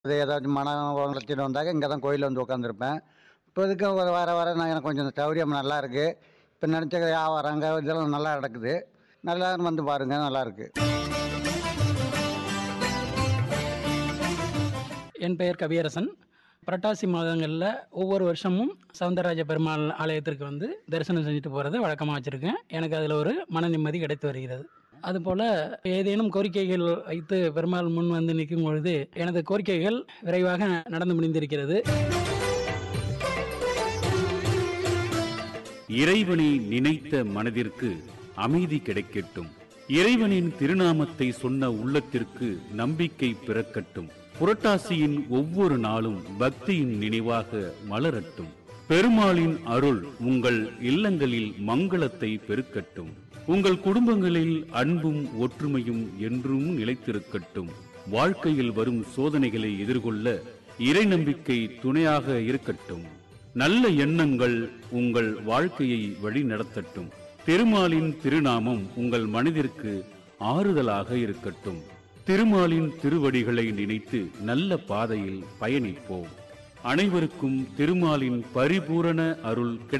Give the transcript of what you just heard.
அது ஏதாச்சும் மனம் உளைச்சிட்டு வந்தாக்க இங்கே தான் கோயிலில் வந்து உட்காந்துருப்பேன் இப்போ இதுக்கு வர வர வர நான் எனக்கு கொஞ்சம் சௌகரியம் நல்லா இருக்குது இப்போ நினச்ச வியாபாரங்க இதெல்லாம் நல்லா நடக்குது நல்லா வந்து பாருங்கள் நல்லா இருக்கு என் பெயர் கவியரசன் புரட்டாசி மாதங்களில் ஒவ்வொரு வருஷமும் சவுந்தரராஜ பெருமாள் ஆலயத்திற்கு வந்து தரிசனம் செஞ்சுட்டு போகிறது வழக்கமாக வச்சுருக்கேன் எனக்கு அதில் ஒரு மன நிம்மதி கிடைத்து வருகிறது அதுபோல் ஏதேனும் கோரிக்கைகள் வைத்து பெருமாள் முன் வந்து நிற்கும் பொழுது எனது கோரிக்கைகள் விரைவாக நடந்து முடிந்திருக்கிறது இறைவனை நினைத்த மனதிற்கு அமைதி கிடைக்கட்டும் இறைவனின் திருநாமத்தை சொன்ன உள்ளத்திற்கு நம்பிக்கை பிறக்கட்டும் புரட்டாசியின் ஒவ்வொரு நாளும் பக்தியின் நினைவாக மலரட்டும் பெருமாளின் அருள் உங்கள் இல்லங்களில் மங்களத்தை பெருக்கட்டும் உங்கள் குடும்பங்களில் அன்பும் ஒற்றுமையும் என்றும் நிலைத்திருக்கட்டும் வாழ்க்கையில் வரும் சோதனைகளை எதிர்கொள்ள இறை நம்பிக்கை துணையாக இருக்கட்டும் நல்ல எண்ணங்கள் உங்கள் வாழ்க்கையை வழி நடத்தட்டும் திருமாலின் திருநாமம் உங்கள் மனதிற்கு ஆறுதலாக இருக்கட்டும் திருமாலின் திருவடிகளை நினைத்து நல்ல பாதையில் பயணிப்போம் அனைவருக்கும் திருமாலின் பரிபூரண அருள் கிடை